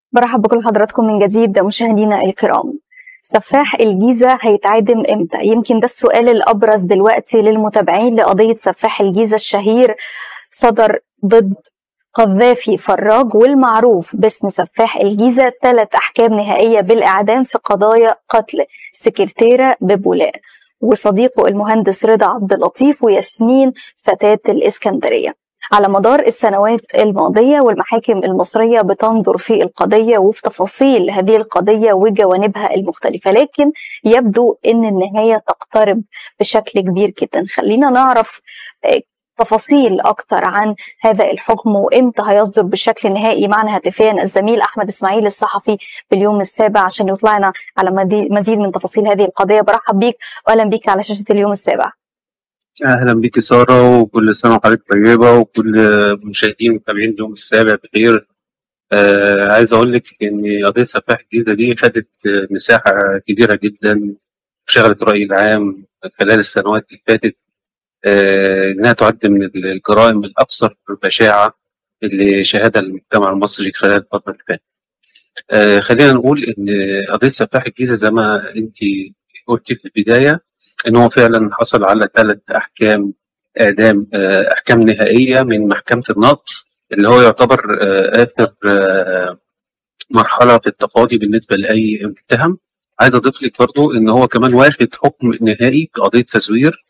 برحب بكل حضراتكم من جديد مشاهدينا الكرام سفاح الجيزة هيتعدم امتى؟ يمكن ده السؤال الأبرز دلوقتي للمتابعين لقضية سفاح الجيزة الشهير صدر ضد قذافي فراج والمعروف باسم سفاح الجيزة ثلاث أحكام نهائية بالإعدام في قضايا قتل سكرتيرة ببولاء وصديقه المهندس رضا عبد اللطيف وياسمين فتاة الإسكندرية على مدار السنوات الماضية والمحاكم المصرية بتنظر في القضية وفي تفاصيل هذه القضية وجوانبها المختلفة لكن يبدو أن النهاية تقترب بشكل كبير جدا خلينا نعرف تفاصيل أكتر عن هذا الحكم وإمتى هيصدر بشكل نهائي معنا هاتفيا الزميل أحمد إسماعيل الصحفي باليوم السابع عشان يطلعنا على مزيد من تفاصيل هذه القضية برحب بيك وأهلا بيك على شاشة اليوم السابع اهلا بيك ساره وكل سنه وحضرتك طيبه وكل مشاهدين ومتابعين اليوم السابع بخير آه عايز اقول لك ان قضيه سفاح الجيزه دي خدت مساحه كبيره جدا شغلت الراي العام خلال السنوات اللي فاتت آه انها تعد من الجرائم الاكثر بشاعه اللي شاهدها المجتمع المصري خلال الفتره اللي فاتت. آه خلينا نقول ان قضيه سفاح الجيزه زي ما انت قلتي في البدايه ان هو فعلا حصل على ثلاث احكام اعدام احكام نهائيه من محكمه النقض اللي هو يعتبر اخر مرحله في التقاضي بالنسبه لاي متهم عايز اضيف لك برضو ان هو كمان واخد حكم نهائي في قضيه تزوير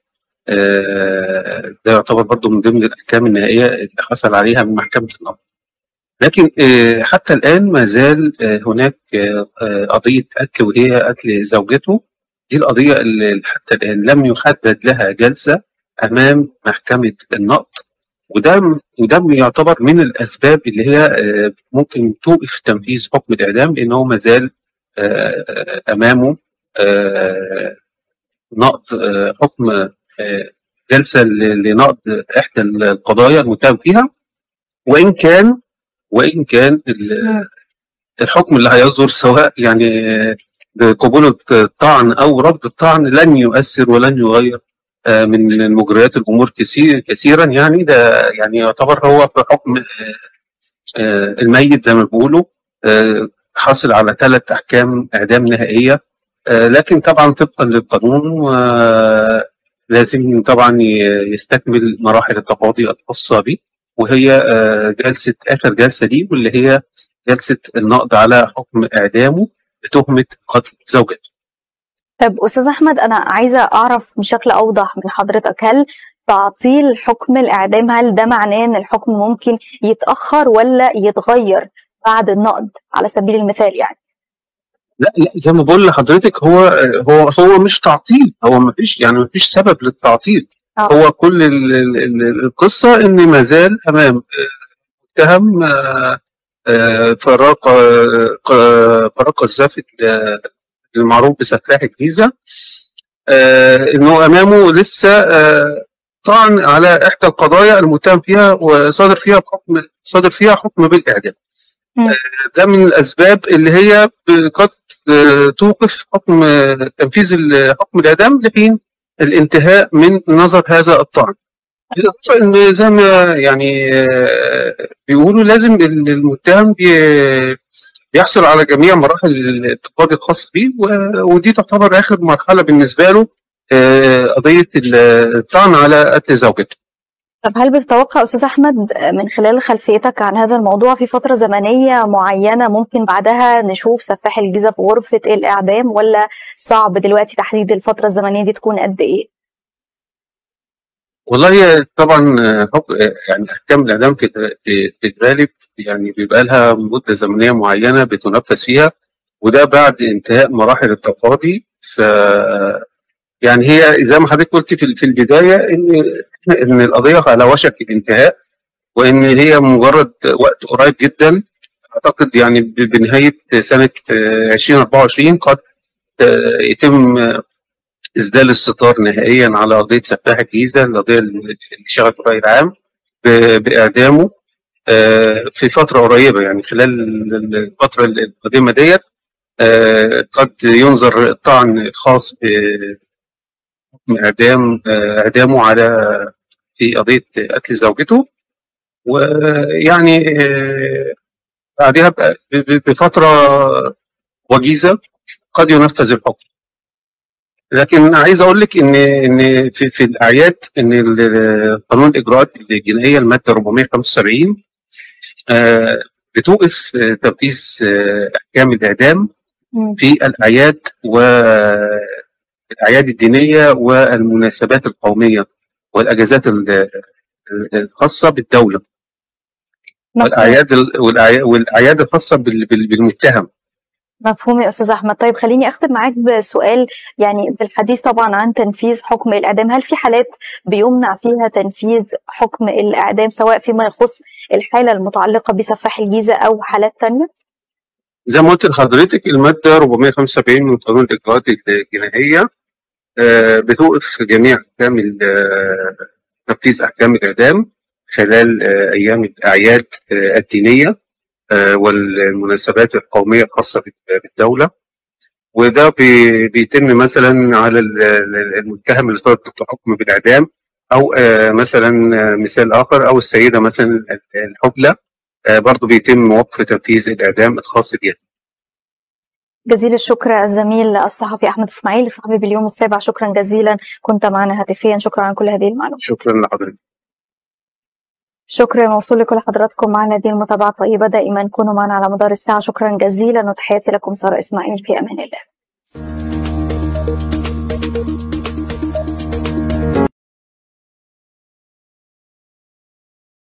ده يعتبر برضو من ضمن الاحكام النهائيه اللي حصل عليها من محكمه النقض لكن حتى الان ما زال هناك قضيه قتل وهي قتل زوجته دي القضية اللي حتى الآن لم يحدد لها جلسة أمام محكمة النقض وده وده يعتبر من الأسباب اللي هي ممكن توقف تنفيذ حكم الإعدام لأن هو ما زال أمامه نقض حكم جلسة لنقض إحدى القضايا المتهم فيها وإن كان وإن كان الحكم اللي هيصدر سواء يعني بقبول الطعن او رفض الطعن لن يؤثر ولن يغير من مجريات الامور كثير كثيرا يعني ده يعني يعتبر هو في حكم الميت زي ما بيقولوا حاصل على ثلاث احكام اعدام نهائيه لكن طبعا طبقا للقانون لازم طبعا يستكمل مراحل التقاضي الخاصه به وهي جلسه اخر جلسه دي واللي هي جلسه النقض على حكم اعدامه بتهمه قتل زوجته. طب استاذ احمد انا عايزه اعرف بشكل اوضح من حضرتك هل تعطيل حكم الاعدام هل ده معناه ان الحكم ممكن يتاخر ولا يتغير بعد النقض على سبيل المثال يعني؟ لا لا زي ما بقول لحضرتك هو هو هو مش تعطيل هو ما فيش يعني ما فيش سبب للتعطيل أوه. هو كل ال ال القصه ان ما زال امام متهم فراق فراق الزافت المعروف بسفاح الجيزه انه امامه لسه طعن على احدى القضايا المتهم فيها وصادر فيها بحكم صادر فيها حكم بالاعدام ده من الاسباب اللي هي قد توقف حكم تنفيذ حكم الاعدام لحين الانتهاء من نظر هذا الطعن بالإضافة إن زي ما يعني بيقولوا لازم المتهم بيحصل على جميع مراحل التقاضي الخاص به ودي تعتبر آخر مرحلة بالنسبة له قضية الطعن على قتل زوجته. طب هل بتتوقع أستاذ أحمد من خلال خلفيتك عن هذا الموضوع في فترة زمنية معينة ممكن بعدها نشوف سفاح الجيزة في غرفة الإعدام ولا صعب دلوقتي تحديد الفترة الزمنية دي تكون قد إيه؟ والله طبعا يعني احكام الاعدام في في الغالب يعني بيبقى لها مده زمنيه معينه بتنفذ فيها وده بعد انتهاء مراحل التقاضي ف يعني هي زي ما حضرتك قلت في في البدايه ان ان القضيه على وشك الانتهاء وان هي مجرد وقت قريب جدا اعتقد يعني بنهايه سنه 2024 قد يتم اسدال الستار نهائيا على قضيه سفاح الجيزه القضيه اللي شغلت الراي العام باعدامه في فتره قريبه يعني خلال الفتره القادمه ديت قد ينظر الطعن الخاص بحكم اعدام اعدامه على في قضيه قتل زوجته ويعني بعدها ب- ب- بفتره وجيزه قد ينفذ الحكم لكن عايز اقول لك ان ان في, في الاعياد ان ال- قانون الاجراءات الجنائيه الماده 475 آه، بتوقف آه، تنفيذ آه، احكام الاعدام مم. في الاعياد والاعياد الدينيه والمناسبات القوميه والاجازات ال- ال- الخاصه بالدوله مفهوم والاعياد ال- والأعياد- والاعياد الخاصه بال- بال- بالمتهم مفهوم يا استاذ احمد طيب خليني اختم معاك بسؤال يعني بالحديث طبعا عن تنفيذ حكم الاعدام هل في حالات بيمنع فيها تنفيذ حكم الاعدام سواء فيما يخص الحاله المتعلقه بسفاح الجيزه او حالات تانية زي ما قلت لحضرتك الماده 475 من قانون الاجراءات الجنائيه آه، بتوقف جميع احكام ال- آه، تنفيذ احكام الاعدام خلال آه، ايام الاعياد آه، الدينيه آه، والمناسبات القوميه الخاصه بال- بالدوله وده بي- بيتم مثلا على ال- ال- المتهم اللي صدر ضده حكم بالاعدام او آه، مثلا آه، مثال اخر او السيده مثلا الحبلى آه، برضه بيتم وقف تنفيذ الاعدام الخاص بها جزيل الشكر الزميل الصحفي احمد اسماعيل الصحفي باليوم السابع شكرا جزيلا كنت معنا هاتفيا شكرا على كل هذه المعلومات شكرا لحضرتك شكر موصول لكل حضراتكم معنا هذه المتابعه طيبه دائما كونوا معنا على مدار الساعه شكرا جزيلا وتحياتي لكم ساره اسماعيل في امان الله